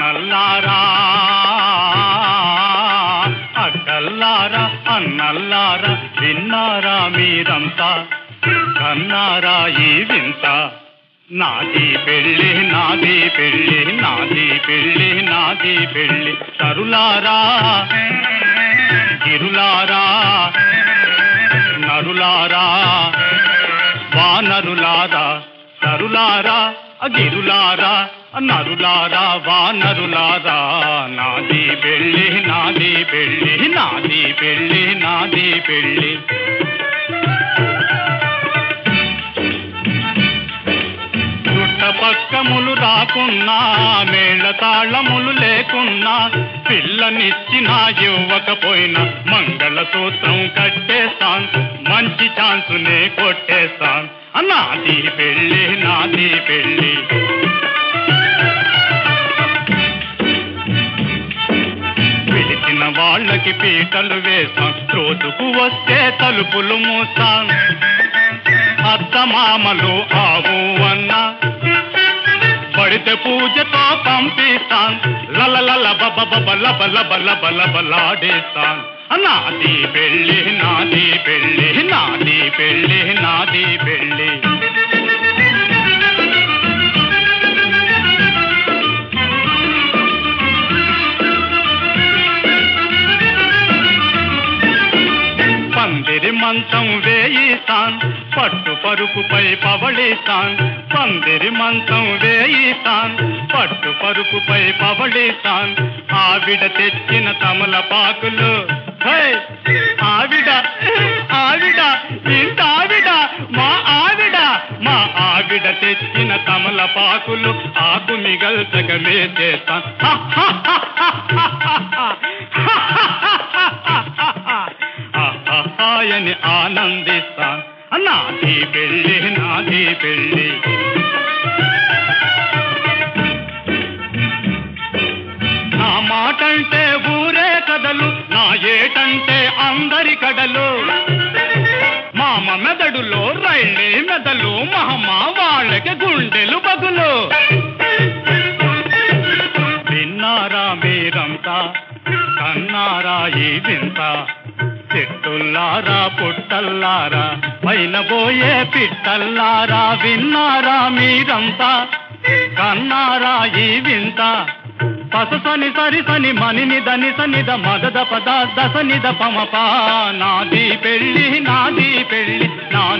అన్నల్లారా అక్కల్లారా అన్నల్లారా విన్నారా మీరంతా కన్నారా ఈ వింత నాది పెళ్ళి నాది పెళ్ళి నాది పెళ్ళి నాది పెళ్ళి తరులారా గిరులారా నరులారా వానరులారా తరులారా అగిరులారా నరులారా వానరులారా నాది పెళ్ళి నాది పెళ్ళి నాది పెళ్ళి నాది పెళ్ళి చుట్టపక్కములు రాకున్నా మేళ తాళములు లేకున్నా పిల్లనిచ్చిన ఇవ్వకపోయినా మంగళ సూత్రం కట్టేస్తాన్ మంచి ఛాన్సునే కొట్టేస్తాన్ నాది పెళ్ళి నాది పెళ్ళి పిలిచిన వాళ్ళకి పీటలు వేస్తాం రోజుకు వస్తే తలుపులు మూస్తాం అత్తమామలు ఆవు అన్నా పడితే పూజతో పంపిస్తాన్ లల లల బబ బబ లబ లబ లబ లబలాడేస్తాన్ నాది పెళ్ళి నాది పెళ్ళి నాది పెళ్ళి నాది పెళ్ళి పందిరి మంచం వేయిస్తాన్ పట్టు పరుపుపై పవళిస్తాన్ పందిరి మంచం వేయిస్తాన్ పట్టు పరుపుపై పవళిస్తాన్ ఆవిడ తెచ్చిన తమలపాకులు హే! ఆవిడ ఆవిడ ఇంత ఆవిడ మా ఆవిడ మా ఆవిడ తెచ్చిన తమలపాకులు ఆకు మిగల్చగా వేసేస్తాన్ ఆహాయని ఆనందిస్తాన్ నాది పెళ్ళి నాది పెళ్ళి నా మాటంటే ఊరే కదలు నా ఏటంటే అందరి కడలు మామ మెదడులో రైళ్ళే మెదలు మహమ్మ వాళ్ళకి గుండెలు బదులు విన్నారా మీరంతా కన్నారా ఈ వింత చెట్టుల్లారా పుట్టల్లారా పైన పోయే పిట్టల్లారా విన్నారా మీరంతా కన్నారా ఈ వింత పససని సరిసని మనిని దని సనిద మదద పద దసనిద పమప నాది పెళ్ళి నాది పెళ్ళి నా